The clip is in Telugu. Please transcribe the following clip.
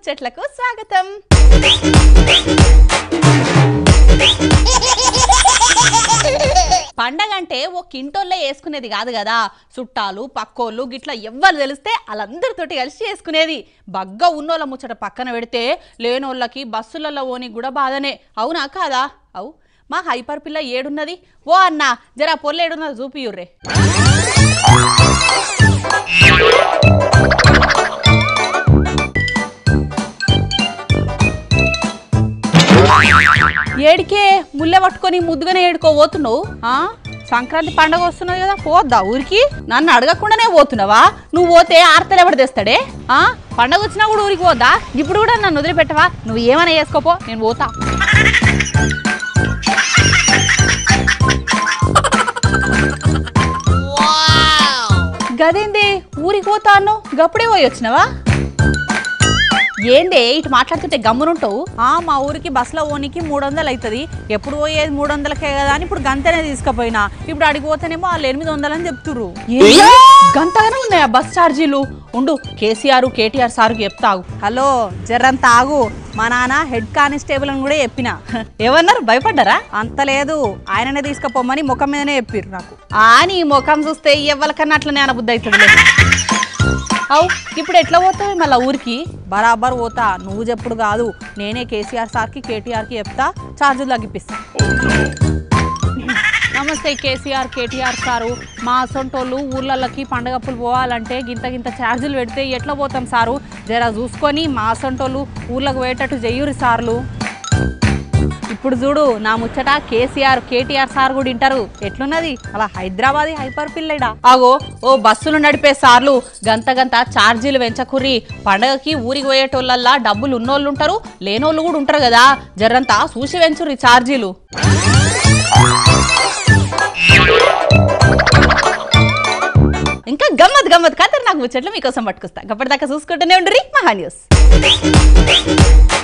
ముచ్చట్లకు స్వాగతం పండగ అంటే ఓ కింటోళ్ళే వేసుకునేది కాదు కదా చుట్టాలు పక్కోళ్ళు గిట్లా ఎవ్వరు తెలిస్తే వాళ్ళందరితోటి కలిసి చేసుకునేది బగ్గా ఉన్నోళ్ళ ముచ్చట పక్కన పెడితే లేనోళ్ళకి బస్సులలో ఓని కూడా బాధనే అవునా కాదా అవు మా హైపర్ పిల్ల ఏడున్నది ఓ అన్న జరా పొల్ల ఏడున్నది చూపియుర్రే ఏడికే ముల్లె పట్టుకొని ముద్దుగానే ఏడుకో పోతున్నావు ఆ? సంక్రాంతి పండగ వస్తున్నది కదా పోద్దా ఊరికి నన్ను అడగకుండానే పోతున్నావా నువ్వు పోతే ఆర్తలు ఎవడు తెస్తాడే ఆ పండగ వచ్చినా కూడా ఊరికి పోద్దా ఇప్పుడు కూడా నన్ను వదిలిపెట్టవా నువ్వు ఏమైనా చేసుకోపో నేను పోతా గదేంది ఊరికి పోతా అన్నావు గప్పుడే పోయి వచ్చినావా ఏందే ఇటు మాట్లాడుతుంటే గమ్మునుంటావు ఆ మా ఊరికి బస్సులో ఓనికి మూడు వందలు అవుతుంది ఎప్పుడు పోయేది మూడు వందలకే కదా అని ఇప్పుడు గంతనే తీసుకుపోయినా ఇప్పుడు అడిగి పోతేనేమో వాళ్ళు ఎనిమిది వందలు అని చెప్తుర్రు ఏంది? గంతగానే ఉన్నాయా బస్ ఛార్జీలు ఉండు కేసీఆర్ కేటీఆర్ సార్కి చెప్తావు హలో జర్రంత ఆగు మా నాన్న హెడ్ కానిస్టేబుల్ అని కూడా చెప్పిన ఏమన్నారు భయపడ్డారా అంత లేదు ఆయననే తీసుకుపోమని ముఖం మీదనే చెప్పిర్రు నాకు ఆ నీ ముఖం చూస్తే ఎవ్వరికన్నా అట్లనే అనబుద్ధి అవుతుంది అవు ఇప్పుడు ఎట్లా పోతావు మళ్ళీ ఊరికి బరాబర్ పోతా నువ్వు చెప్పుడు కాదు నేనే కేసీఆర్ సార్కి కేటీఆర్కి చెప్తా ఛార్జీలు తగ్గిపిస్తా నమస్తే కేసీఆర్ కేటీఆర్ సారు మా సొంటోళ్ళు ఊర్లలోకి పండగప్పులు పోవాలంటే గింత గింత ఛార్జీలు పెడితే ఎట్లా పోతాం సారు జరా చూసుకొని మా సొంటోళ్ళు ఊర్లకు పోయేటట్టు చెయ్యురి సార్లు ఇప్పుడు చూడు నా ముచ్చట కేసీఆర్ కేటీఆర్ సార్ కూడా వింటారు ఎట్లున్నది అలా హైదరాబాద్ హైపర్ పిల్లడా ఆగో ఓ బస్సులు నడిపే సార్లు గంత గంత ఛార్జీలు పెంచకుర్రి పండగకి ఊరికి పోయేటోళ్ళల్లా డబ్బులు ఉన్నోళ్ళు ఉంటారు లేనోళ్ళు కూడా ఉంటారు కదా జర్రంతా చూసి పెంచుర్రి ఛార్జీలు ఇంకా గమ్మత్ గమ్మత్ ఖతర్ నాకు ముచ్చట్లు మీకోసం పట్టుకొస్తా అప్పటిదాకా చూసుకుంటూనే ఉండ్రి మహా న్యూస్